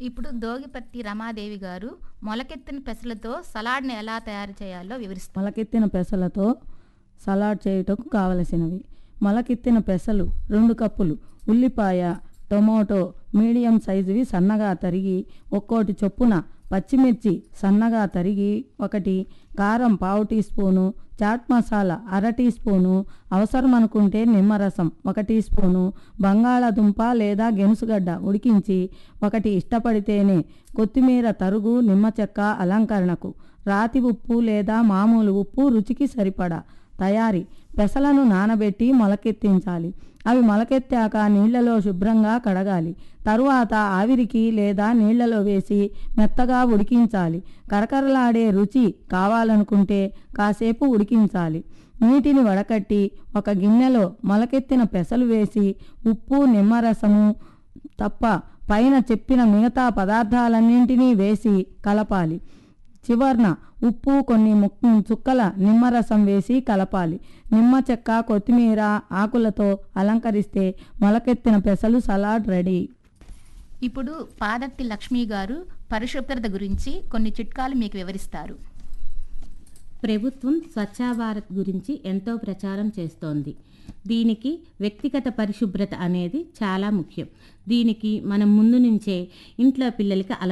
ఇప్పుడు దోగిపత్తి రమాదేవి గారు మొలకెత్తిన పెసలతో సలాడ్ని ఎలా తయారు చేయాలో వివరిస్తారు మొలకెత్తిన పెసలతో సలాడ్ చేయుటకు కావలసినవి మొలకెత్తిన పెసలు రెండు కప్పులు ఉల్లిపాయ టొమాటో మీడియం సైజువి సన్నగా తరిగి ఒక్కోటి చొప్పున పచ్చిమిర్చి సన్నగా తరిగి ఒకటి కారం పావు టీ స్పూను చాట్ మసాలా అర టీ స్పూను అవసరం అనుకుంటే నిమ్మరసం ఒక టీ స్పూను బంగాళాదుంప లేదా గెనుసుగడ్డ ఉడికించి ఒకటి ఇష్టపడితేనే కొత్తిమీర తరుగు నిమ్మ చెక్క అలంకరణకు రాతి ఉప్పు లేదా మామూలు ఉప్పు రుచికి సరిపడా తయారీ పెసలను నానబెట్టి మొలకెత్తించాలి అవి మొలకెత్తాక నీళ్లలో శుభ్రంగా కడగాలి తరువాత ఆవిరికి లేదా నీళ్లలో వేసి మెత్తగా ఉడికించాలి కరకరలాడే రుచి కావాలనుకుంటే కాసేపు ఉడికించాలి నీటిని వడకట్టి ఒక గిన్నెలో మొలకెత్తిన పెసలు వేసి ఉప్పు నిమ్మరసము తప్ప పైన చెప్పిన మిగతా పదార్థాలన్నింటినీ వేసి కలపాలి చివర్న ఉప్పు కొన్ని ముక్ చుక్కల నిమ్మరసం వేసి కలపాలి నిమ్మ చెక్క కొత్తిమీర ఆకులతో అలంకరిస్తే మొలకెత్తిన పెసలు సలాడ్ రెడీ ఇప్పుడు పాదర్తి లక్ష్మి గారు పరిశుభ్రత గురించి కొన్ని చిట్కాలు మీకు వివరిస్తారు ప్రభుత్వం స్వచ్ఛ భారత్ గురించి ఎంతో ప్రచారం చేస్తోంది దీనికి వ్యక్తిగత పరిశుభ్రత అనేది చాలా ముఖ్యం దీనికి మనం ముందు నుంచే ఇంట్లో పిల్లలకి అలవాటు